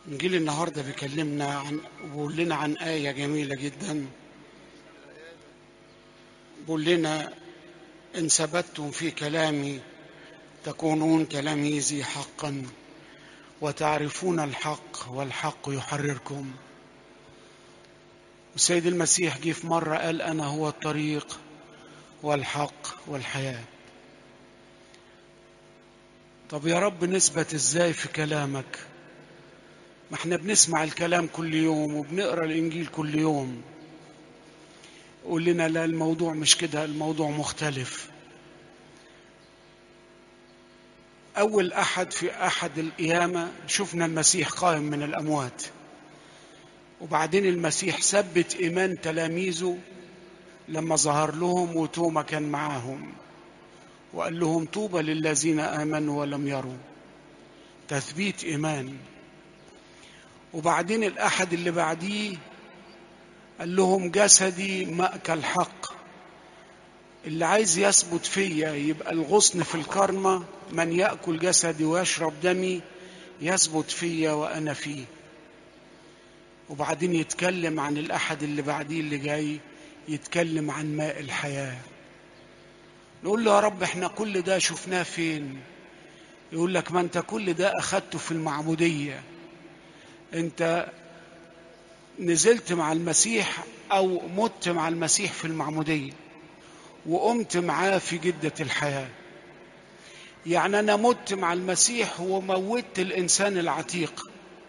إنجيل النهاردة بيكلمنا عن بيقول لنا عن آية جميلة جدا بيقول لنا إن ثبتتم في كلامي تكونون تلاميذي حقا وتعرفون الحق والحق يحرركم السيد المسيح جه في مرة قال أنا هو الطريق والحق والحياة طب يا رب نثبت ازاي في كلامك ما احنا بنسمع الكلام كل يوم وبنقرا الانجيل كل يوم قول لنا لا الموضوع مش كده الموضوع مختلف اول احد في احد القيامه شفنا المسيح قائم من الاموات وبعدين المسيح ثبت ايمان تلاميذه لما ظهر لهم وتوما كان معاهم وقال لهم طوبى للذين امنوا ولم يروا تثبيت ايمان وبعدين الاحد اللي بعديه قال لهم جسدي ماكل حق اللي عايز يثبت فيا يبقى الغصن في الكرمة من يأكل جسدي ويشرب دمي يثبت فيا وأنا فيه وبعدين يتكلم عن الأحد اللي بعديه اللي جاي يتكلم عن ماء الحياة نقول له يا رب احنا كل ده شفناه فين يقول لك ما انت كل ده أخدته في المعمودية انت نزلت مع المسيح أو مت مع المسيح في المعمودية وقمت معاه في جدة الحياة يعني أنا مت مع المسيح وموت الإنسان العتيق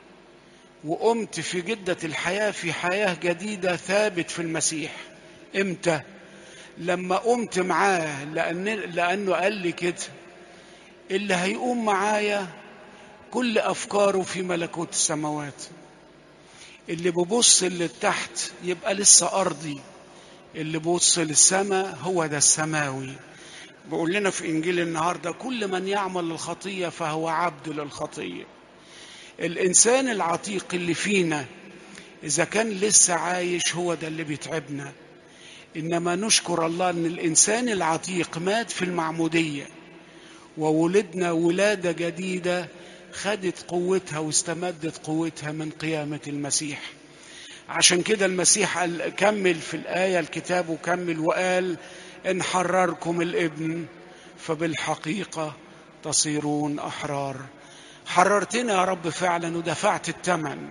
وقمت في جدة الحياة في حياة جديدة ثابت في المسيح إمتى؟ لما قمت معاه لأن لأنه قال لي كده اللي هيقوم معايا كل أفكاره في ملكوت السماوات اللي ببص اللي تحت يبقى لسه أرضي اللي بص للسماء هو ده السماوي بيقول لنا في انجيل النهارده كل من يعمل الخطيه فهو عبد للخطيه الانسان العتيق اللي فينا اذا كان لسه عايش هو ده اللي بيتعبنا انما نشكر الله ان الانسان العتيق مات في المعموديه وولدنا ولاده جديده خدت قوتها واستمدت قوتها من قيامه المسيح عشان كده المسيح قال كمل في الآية الكتاب وكمل وقال إن حرركم الابن فبالحقيقة تصيرون أحرار حررتنا يا رب فعلا ودفعت الثمن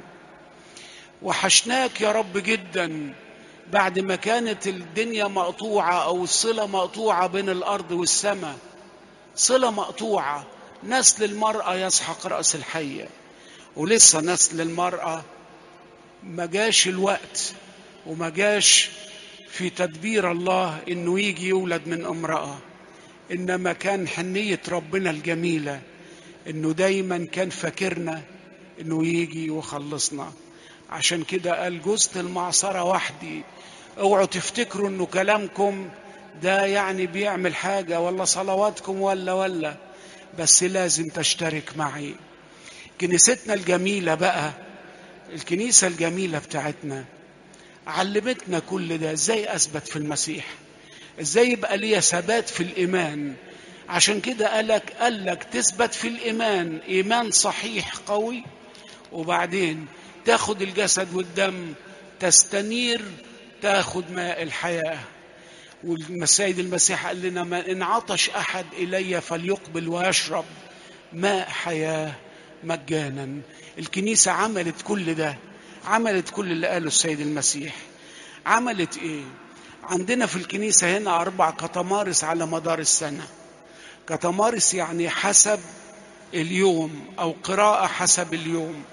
وحشناك يا رب جدا بعد ما كانت الدنيا مقطوعة أو الصلة مقطوعة بين الأرض والسماء صلة مقطوعة نسل المرأة يسحق رأس الحية ولسه نسل المرأة ما جاش الوقت وما جاش في تدبير الله انه يجي يولد من امراه انما كان حنيه ربنا الجميله انه دايما كان فاكرنا انه يجي ويخلصنا عشان كده قال جزت المعصره وحدي اوعوا تفتكروا انه كلامكم ده يعني بيعمل حاجه ولا صلواتكم ولا ولا بس لازم تشترك معي كنيستنا الجميله بقى الكنيسة الجميلة بتاعتنا علمتنا كل ده ازاي اثبت في المسيح ازاي يبقى ليا ثبات في الايمان عشان كده قالك قالك تثبت في الايمان ايمان صحيح قوي وبعدين تاخد الجسد والدم تستنير تاخد ماء الحياه والسيد المسيح قال لنا ما ان عطش احد الي فليقبل ويشرب ماء حياه مجانا الكنيسة عملت كل ده عملت كل اللي قاله السيد المسيح عملت ايه عندنا في الكنيسة هنا أربع كتمارس على مدار السنة كتمارس يعني حسب اليوم أو قراءة حسب اليوم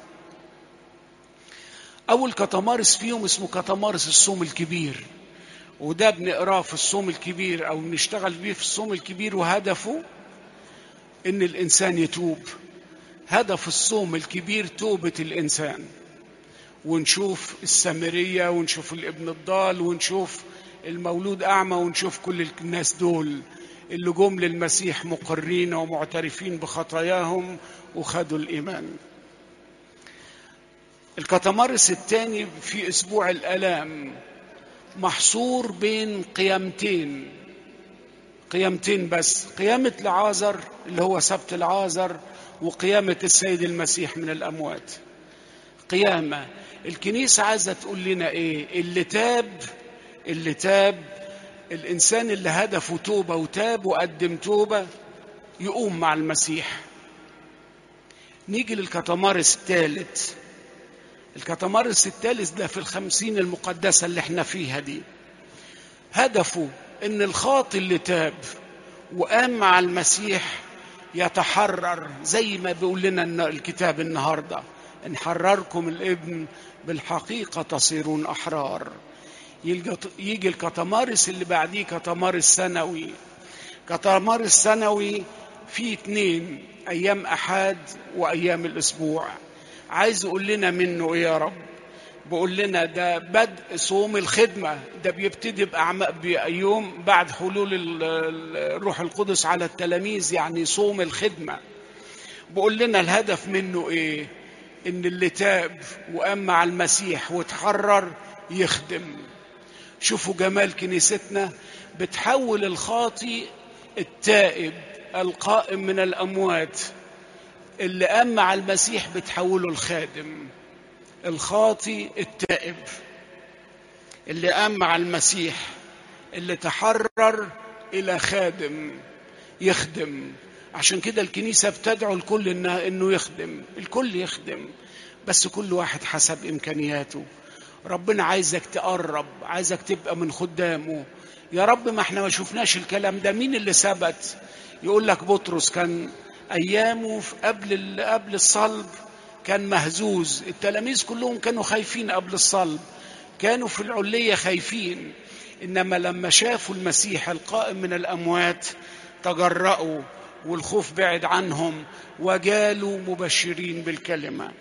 أول كتمارس فيهم اسمه كتمارس الصوم الكبير وده بنقراه في الصوم الكبير أو بنشتغل بيه في الصوم الكبير وهدفه إن الإنسان يتوب هدف الصوم الكبير توبة الإنسان ونشوف السامرية ونشوف الابن الضال ونشوف المولود أعمى ونشوف كل الناس دول اللي جم للمسيح مقرين ومعترفين بخطاياهم وخدوا الإيمان الكتمارس الثاني في أسبوع الآلام محصور بين قيامتين قيامتين بس قيامة لعازر اللي هو سبت العازر وقيامة السيد المسيح من الأموات القيامة الكنيسة عايزة تقول لنا ايه اللي تاب اللي تاب الإنسان اللي هدفه توبة وتاب وقدم توبة يقوم مع المسيح نيجي للكتمارس الثالث الكتمارس الثالث ده في الخمسين المقدسة اللي احنا فيها دي هدفه ان الخاطي اللي تاب وقام مع المسيح يتحرر زي ما بيقول لنا الكتاب النهارده ان حرركم الابن بالحقيقه تصيرون احرار يجي الكتمارس اللي بعديه كتمارس سنوي كتمارس سنوي في اتنين ايام احد وايام الاسبوع عايز يقول لنا منه ايه يا رب بيقول لنا ده بدء صوم الخدمة ده بيبتدي بيوم بعد حلول الروح القدس على التلاميذ يعني صوم الخدمة بيقول لنا الهدف منه ايه ان اللي تاب وقام مع المسيح وتحرر يخدم شوفوا جمال كنيستنا بتحول الخاطي التائب القائم من الأموات اللي قام مع المسيح بتحوله الخادم الخاطي التائب اللي قام مع المسيح اللي تحرر الى خادم يخدم عشان كده الكنيسه بتدعو الكل انه انه يخدم الكل يخدم بس كل واحد حسب امكانياته ربنا عايزك تقرب عايزك تبقى من خدامه يا رب ما احنا ما شفناش الكلام ده مين اللي ثبت يقول لك بطرس كان ايامه قبل قبل الصلب كان مهزوز التلاميذ كلهم كانوا خايفين قبل الصلب كانوا في العلية خايفين إنما لما شافوا المسيح القائم من الأموات تجرأوا والخوف بعد عنهم وجالوا مبشرين بالكلمة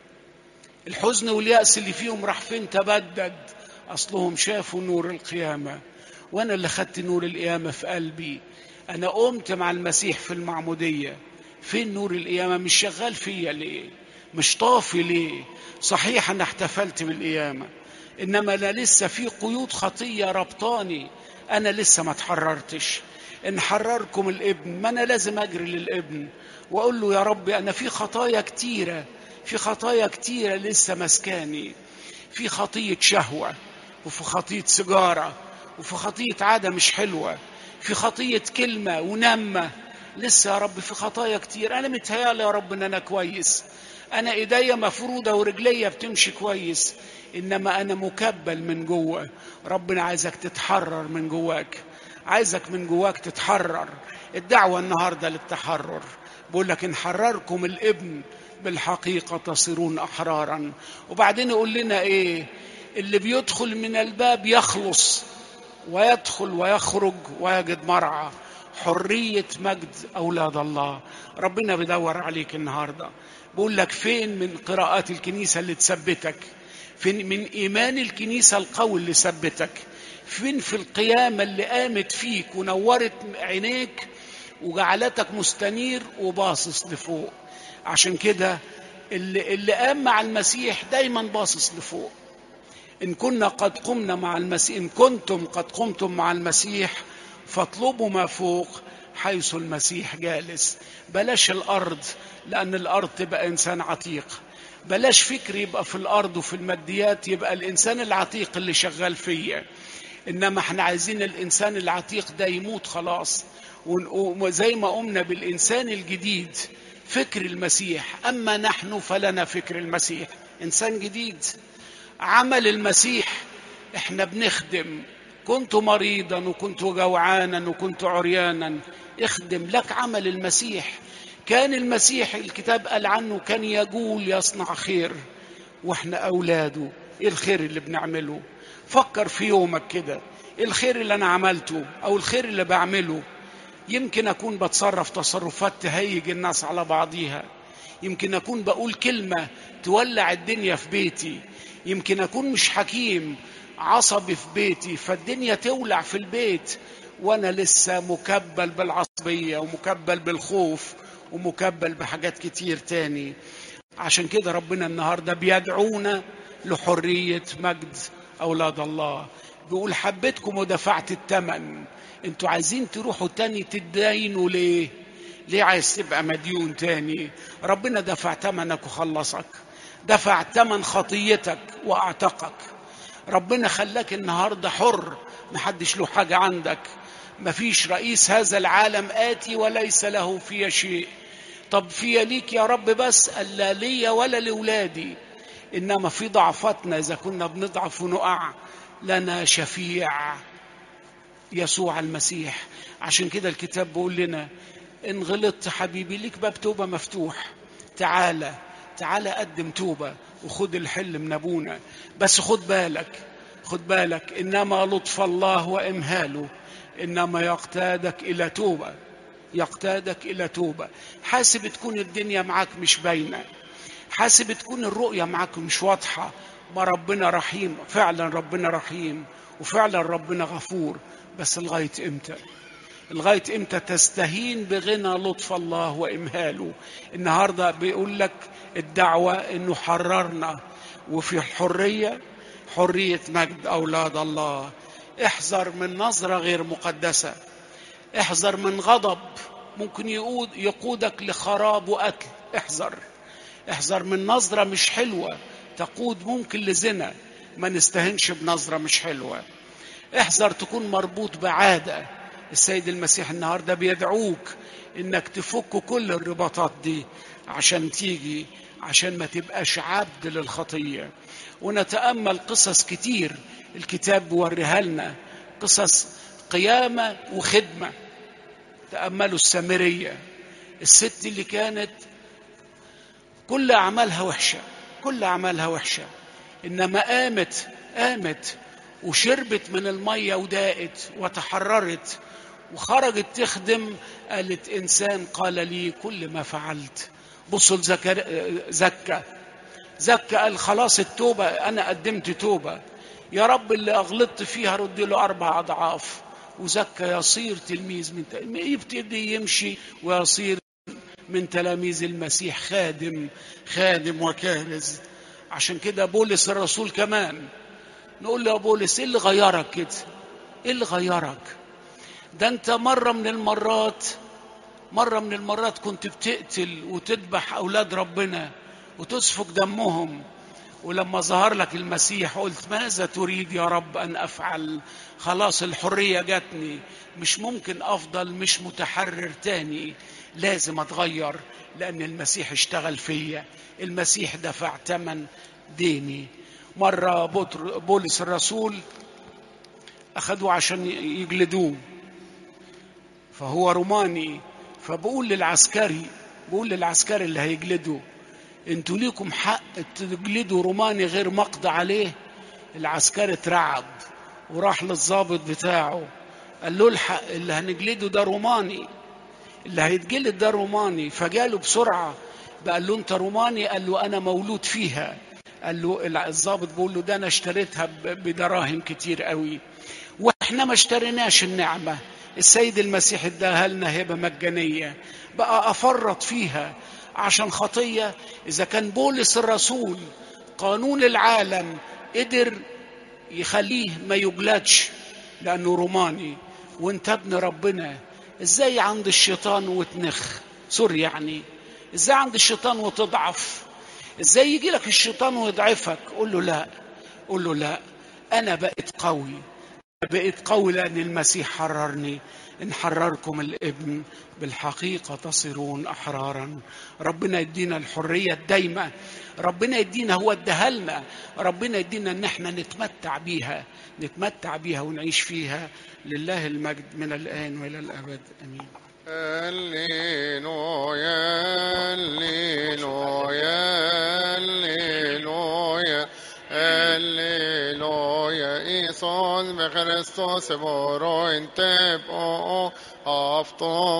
الحزن واليأس اللي فيهم راح فين تبدد أصلهم شافوا نور القيامة وأنا اللي خدت نور القيامة في قلبي أنا قمت مع المسيح في المعمودية فين نور القيامة مش شغال فيا ليه مش طافي ليه صحيح انا احتفلت بالقيامه انما انا لسه في قيود خطيه ربطاني انا لسه ما اتحررتش ان حرركم الابن ما انا لازم اجري للابن واقول له يا رب انا في خطايا كتيره في خطايا كتيره لسه مسكاني في خطيه شهوه وفي خطيه سيجاره وفي خطيه عاده مش حلوه في خطيه كلمه ونمه لسه يا رب في خطايا كتير انا متهيألي يا رب ان انا كويس انا ايديا مفروده ورجليا بتمشي كويس انما انا مكبل من جوه ربنا عايزك تتحرر من جواك عايزك من جواك تتحرر الدعوه النهارده للتحرر بقول لك ان حرركم الابن بالحقيقه تصيرون احرارا وبعدين يقول لنا ايه اللي بيدخل من الباب يخلص ويدخل ويخرج ويجد مرعى حريه مجد اولاد الله ربنا بيدور عليك النهارده بقول لك فين من قراءات الكنيسة اللي تثبتك فين من إيمان الكنيسة القوي اللي ثبتك فين في القيامة اللي قامت فيك ونورت عينيك وجعلتك مستنير وباصص لفوق عشان كده اللي, اللي قام مع المسيح دايما باصص لفوق إن كنا قد قمنا مع المسيح إن كنتم قد قمتم مع المسيح فاطلبوا ما فوق حيث المسيح جالس بلاش الأرض لأن الأرض تبقى إنسان عتيق بلاش فكر يبقى في الأرض وفي الماديات يبقى الإنسان العتيق اللي شغال فيا إنما احنا عايزين الإنسان العتيق ده يموت خلاص وزي ما قمنا بالإنسان الجديد فكر المسيح أما نحن فلنا فكر المسيح إنسان جديد عمل المسيح احنا بنخدم كنت مريضا وكنت جوعانا وكنت عريانا اخدم لك عمل المسيح كان المسيح الكتاب قال عنه كان يقول يصنع خير واحنا اولاده ايه الخير اللي بنعمله فكر في يومك كده ايه الخير اللي انا عملته او الخير اللي بعمله يمكن اكون بتصرف تصرفات تهيج الناس على بعضيها يمكن اكون بقول كلمه تولع الدنيا في بيتي يمكن اكون مش حكيم عصبي في بيتي فالدنيا تولع في البيت وانا لسه مكبل بالعصبيه ومكبل بالخوف ومكبل بحاجات كتير تاني عشان كده ربنا النهارده بيدعونا لحريه مجد اولاد الله بيقول حبيتكم ودفعت الثمن انتوا عايزين تروحوا تاني تداينوا ليه ليه عايز تبقى مديون تاني ربنا دفع ثمنك وخلصك دفع ثمن خطيتك واعتقك ربنا خلاك النهارده حر محدش له حاجه عندك مفيش رئيس هذا العالم آتي وليس له في شيء طب في ليك يا رب بس ألا لي ولا لولادي إنما في ضعفتنا إذا كنا بنضعف ونقع لنا شفيع يسوع المسيح عشان كده الكتاب بيقول لنا إن غلطت حبيبي ليك باب توبة مفتوح تعالى تعالى قدم توبة وخد الحل من أبونا بس خد بالك خد بالك إنما لطف الله وإمهاله إنما يقتادك إلى توبة يقتادك إلى توبة حاسب تكون الدنيا معاك مش باينة حاسب تكون الرؤية معاك مش واضحة ما ربنا رحيم فعلا ربنا رحيم وفعلا ربنا غفور بس لغاية إمتى لغاية إمتى تستهين بغنى لطف الله وإمهاله النهاردة بيقول لك الدعوة إنه حررنا وفي الحرية حرية مجد أولاد الله احذر من نظرة غير مقدسة احذر من غضب ممكن يقود يقودك لخراب وقتل احذر احذر من نظرة مش حلوة تقود ممكن لزنا ما نستهنش بنظرة مش حلوة احذر تكون مربوط بعادة السيد المسيح النهاردة بيدعوك انك تفك كل الرباطات دي عشان تيجي عشان ما تبقاش عبد للخطية ونتأمل قصص كتير الكتاب بيوريها لنا قصص قيامة وخدمة تأملوا السامرية الست اللي كانت كل أعمالها وحشة كل أعمالها وحشة إنما قامت قامت وشربت من المية وداقت وتحررت وخرجت تخدم قالت إنسان قال لي كل ما فعلت بصوا لزكا زكا زكا قال خلاص التوبة أنا قدمت توبة يا رب اللي أغلطت فيها رد له أربع أضعاف وزكا يصير تلميذ من يبتدي يمشي ويصير من تلاميذ المسيح خادم خادم وكارز عشان كده بولس الرسول كمان نقول له يا بولس ايه اللي غيرك كده ايه اللي غيرك ده انت مرة من المرات مرة من المرات كنت بتقتل وتذبح أولاد ربنا وتسفك دمهم ولما ظهر لك المسيح قلت ماذا تريد يا رب أن أفعل خلاص الحرية جاتني مش ممكن أفضل مش متحرر تاني لازم أتغير لأن المسيح اشتغل فيا المسيح دفع ثمن ديني مرة بولس الرسول أخذوه عشان يجلدوه فهو روماني فبقول للعسكري بقول للعسكري اللي هيجلده انتوا ليكم حق تجلدوا روماني غير مقضى عليه العسكري اترعب وراح للضابط بتاعه قال له الحق اللي هنجلده ده روماني اللي هيتجلد ده روماني فجاله بسرعة قال له انت روماني قال له انا مولود فيها قال له الضابط بيقول له ده انا اشتريتها بدراهم كتير قوي واحنا ما اشتريناش النعمة السيد المسيح اداها لنا هبة مجانية بقى افرط فيها عشان خطية اذا كان بولس الرسول قانون العالم قدر يخليه ما يجلدش لانه روماني وانت ابن ربنا ازاي عند الشيطان وتنخ سوري يعني ازاي عند الشيطان وتضعف ازاي يجي لك الشيطان ويضعفك قول له لا قول له لا انا بقيت قوي بقيت قوي لان المسيح حررني ان حرركم الابن بالحقيقه تصيرون احرارا ربنا يدينا الحريه الدايمه ربنا يدينا هو اداها لنا ربنا يدينا ان احنا نتمتع بيها نتمتع بيها ونعيش فيها لله المجد من الان والى الابد امين هللويا هللويا هللويا هللويا إيسوس بخريستوس برو انتبقوا أفطوا